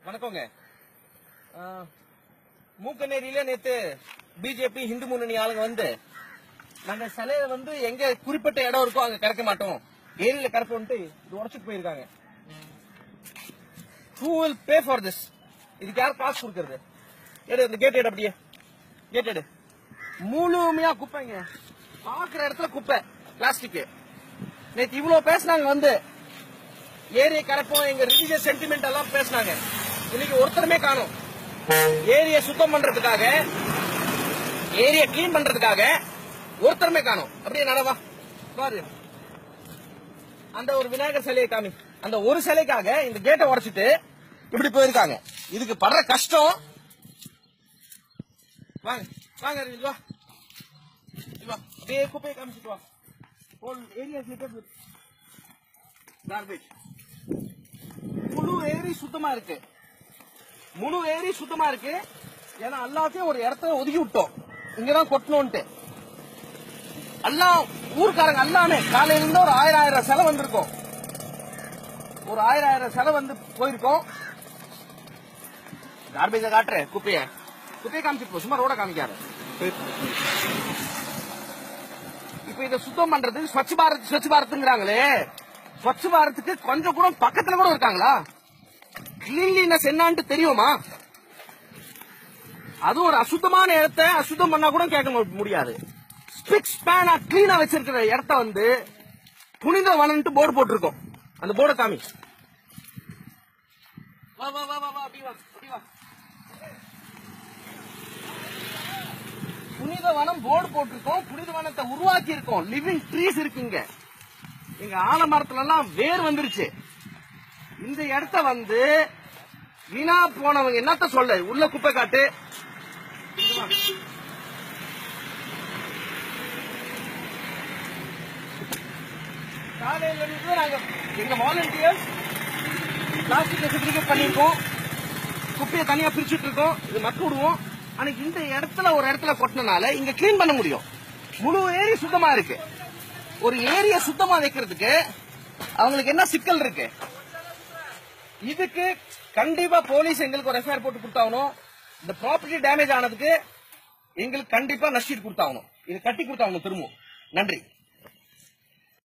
வணக்கங்க ஆ, மூக்கநேரியில நேத்து பிஜேபி இந்து முன்னணி ஆளுங்க வந்து நாங்க சிலைய வந்து எங்க குறிப்பிட்ட இடம் இருக்கோ அங்க கறக்க மாட்டோம் ஏரியில கறப்போம்ட்டு இது உடச்சிட்டு போயிருக்காங்க who will pay for this இதுக்கு யார் காசு கொடுக்கறது எடு இந்த கேட் எடு அப்படியே கேட் எடு முழுமையா குப்பைங்க பாக்குற இடத்துல குப்பை பிளாஸ்டிக் நேத்து இவ்வளவு பேசுனாங்க வந்து ஏரியை கரப்போம் எங்க ரிலீஜியஸ் சென்டிமெண்ட் எல்லாம் பேசினாங்க இன்னைக்கு ஒருத்தருமே காணும் ஏரியை சுத்தம் பண்றதுக்காக ஏரியை கிளீன் பண்றதுக்காக ஒருத்தருமே காணும் அப்படியே நடவா பாரு அந்த ஒரு விநாயகர் சிலையை காமி அந்த ஒரு சிலைக்காக இந்த கேட்டை உடைச்சிட்டு இப்படி போயிருக்காங்க இதுக்கு படுற கஷ்டம் வாங்க வாங்க அரவிந்த், வா இங்க வா அப்படியே குப்பையை காமிச்சிட்டு வா ஹோல் ஏரியா கார்பேஜ் முழு ஏரி சுத்தமா இருக்கு முழு ஏரி சுத்தமா இருக்கு ஏன்னா எல்லாத்தையும் ஒரு இடத்த ஒதுக்கி விட்டோம் இங்கதான் கொட்டணும்ட்டு எல்லாம் ஊர்க்காரங்க எல்லாமே காலையில இருந்து ஒரு ஆயிரம் ஆயிரம் செலை வந்திருக்கும் ஒரு ஆயிரம் ஆயிரம் செலை வந்து போயிருக்கோம் கார்பேஜ காட்டுறேன் குப்பைய குப்பையை காமிச்சிட்டு போ சும்மா ரோட காமிக்காரு இப்ப இதை சுத்தம் பண்றதுக்கு ஸ்வச் பாரத் ஸ்வச் பாரத்ங்கிறாங்களே ஸ்வச் பாரத்துக்கு கொஞ்சம் கூட பக்கத்துல கூட இருக்காங்களா கிளீன்லினஸ் என்னான்ட்டு தெரியுமா அது ஒரு அசுத்தமான இடத்த அசுத்தம் பண்ணா கூட கேட்க மு- முடியாது ஸ்பிக் ஸ்பேனா கிளீனா வச்சிருக்கிற இடத்த வந்து புனித வனன்ட்டு போர்டு போட்டிருக்கோம் அந்த போர்டை காமி வா வா வா வா வா அப்படி வா அப்படி வா புனித வனம் போர்டு போட்டிருக்கோம் புனித வனத்தை உருவாக்கி இருக்கோம் லிவிங் ட்ரீஸ் இருக்குங்க எங்க ஆலமரத்துல எல்லாம் வேர் வந்துருச்சு இந்த இடத்த வந்து வீணா போனவங்க என்னத்த சொல்ல உள்ள குப்பை காட்டு இங்க வா. காலையில இருந்து நாங்க எங்க வாலண்டியர்ஸ் பிளாஸ்டிக் செக்ரிகேட் பண்ணிருக்கோம் குப்பையை தனியா பிரிச்சுட்டு இருக்கோம் இது மக்க விடுவோம் ஆனா இந்த இடத்துல ஒரு இடத்துல கொட்டினால இங்க கிளீன் பண்ண முடியும் முழு ஏரி சுத்தமா இருக்கு ஒரு ஏரிய சுத்தமா வைக்கிறதுக்கு அவங்களுக்கு என்ன சிக்கல் இருக்கு இதுக்கு கண்டிப்பா போலீஸ் எங்களுக்கு ஒரு எஃப்ஐஆர் போட்டு கொடுத்தாகணும் இந்த ப்ராப்பர்ட்டி டேமேஜ் ஆனதுக்கு எங்களுக்கு கண்டிப்பா நஷ்டீடு கொடுத்தாகணும் இது கட்டி கொடுத்தாகணும் திரும்பவும் நன்றி